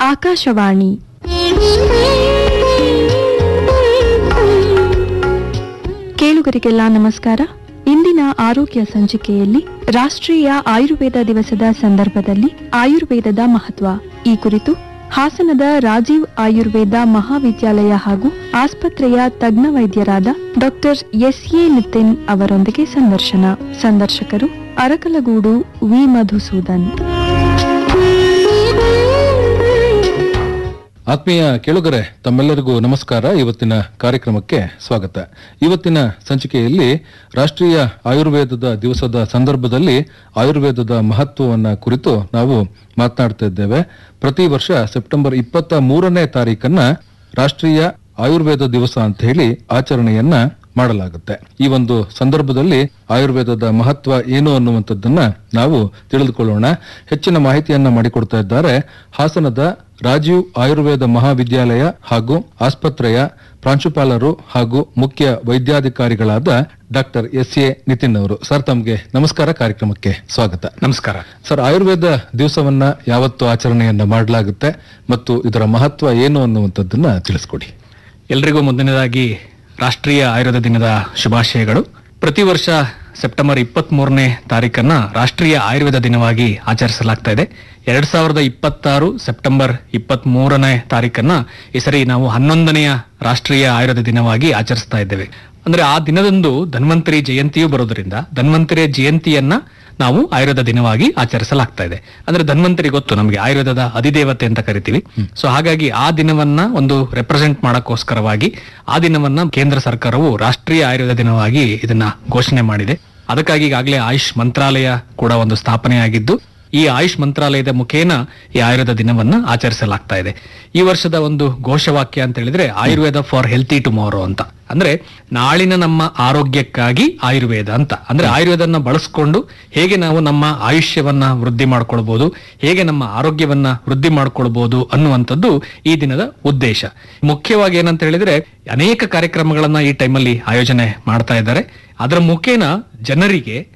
ಆಕಾಶವಾಣಿ ಕೇಳುಗರಿಗೆಲ್ಲ ನಮಸ್ಕಾರ ಇಂದಿನ ಆರೋಗ್ಯ ಸಂಚಿಕೆಯಲ್ಲಿ ರಾಷ್ಟ್ರೀಯ ಆಯುರ್ವೇದ ದಿವಸದ ಸಂದರ್ಭದಲ್ಲಿ ಆಯುರ್ವೇದದ ಮಹತ್ವ ಈ ಕುರಿತು ಹಾಸನದ ರಾಜೀವ್ ಆಯುರ್ವೇದ ಮಹಾವಿದ್ಯಾಲಯ ಹಾಗೂ ಆಸ್ಪತ್ರೆಯ ತಜ್ಞ ವೈದ್ಯರಾದ ಡಾಕ್ಟರ್ ಎಸ್ ಎ ನಿತಿನ್ ಅವರೊಂದಿಗೆ ಸಂದರ್ಶನ ಸಂದರ್ಶಕರು ಅರಕಲಗೂಡು ವಿ ಮಧುಸೂದನ್ ಆತ್ಮೀಯ ಕೇಳುಗರೆ ತಮ್ಮೆಲ್ಲರಿಗೂ ನಮಸ್ಕಾರ ಇವತ್ತಿನ ಕಾರ್ಯಕ್ರಮಕ್ಕೆ ಸ್ವಾಗತ ಇವತ್ತಿನ ಸಂಚಿಕೆಯಲ್ಲಿ ರಾಷ್ಟ್ರೀಯ ಆಯುರ್ವೇದದ ದಿವಸದ ಸಂದರ್ಭದಲ್ಲಿ ಆಯುರ್ವೇದದ ಮಹತ್ವವನ್ನ ಕುರಿತು ನಾವು ಮಾತನಾಡ್ತಾ ಇದ್ದೇವೆ ಪ್ರತಿ ವರ್ಷ ಸೆಪ್ಟೆಂಬರ್ ಇಪ್ಪತ್ತ ಮೂರನೇ ತಾರೀಕನ್ನ ರಾಷ್ಟ್ರೀಯ ಆಯುರ್ವೇದ ದಿವಸ ಅಂತ ಹೇಳಿ ಆಚರಣೆಯನ್ನ ಮಾಡಲಾಗುತ್ತೆ ಈ ಒಂದು ಸಂದರ್ಭದಲ್ಲಿ ಆಯುರ್ವೇದದ ಮಹತ್ವ ಏನು ಅನ್ನುವಂಥದ್ದನ್ನ ನಾವು ತಿಳಿದುಕೊಳ್ಳೋಣ ಹೆಚ್ಚಿನ ಮಾಹಿತಿಯನ್ನ ಮಾಡಿಕೊಡ್ತಾ ಇದ್ದಾರೆ ಹಾಸನದ ರಾಜೀವ್ ಆಯುರ್ವೇದ ಮಹಾವಿದ್ಯಾಲಯ ಹಾಗೂ ಆಸ್ಪತ್ರೆಯ ಪ್ರಾಂಶುಪಾಲರು ಹಾಗೂ ಮುಖ್ಯ ವೈದ್ಯಾಧಿಕಾರಿಗಳಾದ ಡಾಕ್ಟರ್ ಎಸ್ ಎ ನಿತಿನ್ ಅವರು ಸರ್ ತಮಗೆ ನಮಸ್ಕಾರ ಕಾರ್ಯಕ್ರಮಕ್ಕೆ ಸ್ವಾಗತ ನಮಸ್ಕಾರ ಸರ್ ಆಯುರ್ವೇದ ದಿವಸವನ್ನ ಯಾವತ್ತು ಆಚರಣೆಯನ್ನ ಮಾಡಲಾಗುತ್ತೆ ಮತ್ತು ಇದರ ಮಹತ್ವ ಏನು ಅನ್ನುವಂಥದ್ದನ್ನ ತಿಳಿಸ್ಕೊಡಿ ಎಲ್ರಿಗೂ ಮೊದಲನೇದಾಗಿ ರಾಷ್ಟ್ರೀಯ ಆಯುರ್ವೇದ ದಿನದ ಶುಭಾಶಯಗಳು ಪ್ರತಿ ವರ್ಷ ಸೆಪ್ಟೆಂಬರ್ ಇಪ್ಪತ್ತ್ ಮೂರನೇ ತಾರೀಕನ್ನ ರಾಷ್ಟ್ರೀಯ ಆಯುರ್ವೇದ ದಿನವಾಗಿ ಆಚರಿಸಲಾಗ್ತಾ ಇದೆ ಎರಡ್ ಸಾವಿರದ ಇಪ್ಪತ್ತಾರು ಸೆಪ್ಟೆಂಬರ್ ಇಪ್ಪತ್ತ್ ಮೂರನೇ ತಾರೀಕನ್ನ ಈ ಸರಿ ನಾವು ಹನ್ನೊಂದನೆಯ ರಾಷ್ಟ್ರೀಯ ಆಯುರ್ವೇದ ದಿನವಾಗಿ ಆಚರಿಸ್ತಾ ಇದ್ದೇವೆ ಅಂದ್ರೆ ಆ ದಿನದಂದು ಧನ್ವಂತರಿ ಜಯಂತಿಯೂ ಬರೋದ್ರಿಂದ ಧನ್ವಂತರಿ ಜಯಂತಿಯನ್ನ ನಾವು ಆಯುರ್ವೇದ ದಿನವಾಗಿ ಆಚರಿಸಲಾಗ್ತಾ ಇದೆ ಅಂದ್ರೆ ಧನ್ವಂತರಿ ಗೊತ್ತು ನಮಗೆ ಆಯುರ್ವೇದದ ಅಧಿದೇವತೆ ಅಂತ ಕರಿತೀವಿ ಸೊ ಹಾಗಾಗಿ ಆ ದಿನವನ್ನ ಒಂದು ರೆಪ್ರೆಸೆಂಟ್ ಮಾಡಕ್ಕೋಸ್ಕರವಾಗಿ ಆ ದಿನವನ್ನ ಕೇಂದ್ರ ಸರ್ಕಾರವು ರಾಷ್ಟ್ರೀಯ ಆಯುರ್ವೇದ ದಿನವಾಗಿ ಇದನ್ನ ಘೋಷಣೆ ಮಾಡಿದೆ ಅದಕ್ಕಾಗಿ ಈಗಾಗಲೇ ಆಯುಷ್ ಮಂತ್ರಾಲಯ ಕೂಡ ಒಂದು ಸ್ಥಾಪನೆಯಾಗಿದ್ದು ಈ ಆಯುಷ್ ಮಂತ್ರಾಲಯದ ಮುಖೇನ ಈ ಆಯುರ್ವೇದ ದಿನವನ್ನ ಆಚರಿಸಲಾಗ್ತಾ ಇದೆ ಈ ವರ್ಷದ ಒಂದು ಘೋಷವಾಕ್ಯ ಅಂತ ಹೇಳಿದ್ರೆ ಆಯುರ್ವೇದ ಫಾರ್ ಹೆಲ್ತಿ ಟುಮಾರೋ ಅಂತ ಅಂದ್ರೆ ನಾಳಿನ ನಮ್ಮ ಆರೋಗ್ಯಕ್ಕಾಗಿ ಆಯುರ್ವೇದ ಅಂತ ಅಂದ್ರೆ ಆಯುರ್ವೇದನ ಬಳಸ್ಕೊಂಡು ಹೇಗೆ ನಾವು ನಮ್ಮ ಆಯುಷ್ಯವನ್ನ ವೃದ್ಧಿ ಮಾಡ್ಕೊಳ್ಬಹುದು ಹೇಗೆ ನಮ್ಮ ಆರೋಗ್ಯವನ್ನ ವೃದ್ಧಿ ಮಾಡ್ಕೊಳ್ಬಹುದು ಅನ್ನುವಂಥದ್ದು ಈ ದಿನದ ಉದ್ದೇಶ ಮುಖ್ಯವಾಗಿ ಏನಂತ ಹೇಳಿದ್ರೆ ಅನೇಕ ಕಾರ್ಯಕ್ರಮಗಳನ್ನ ಈ ಟೈಮಲ್ಲಿ ಆಯೋಜನೆ ಮಾಡ್ತಾ ಇದ್ದಾರೆ ಅದರ ಮುಖೇನ ಜನರಿಗೆ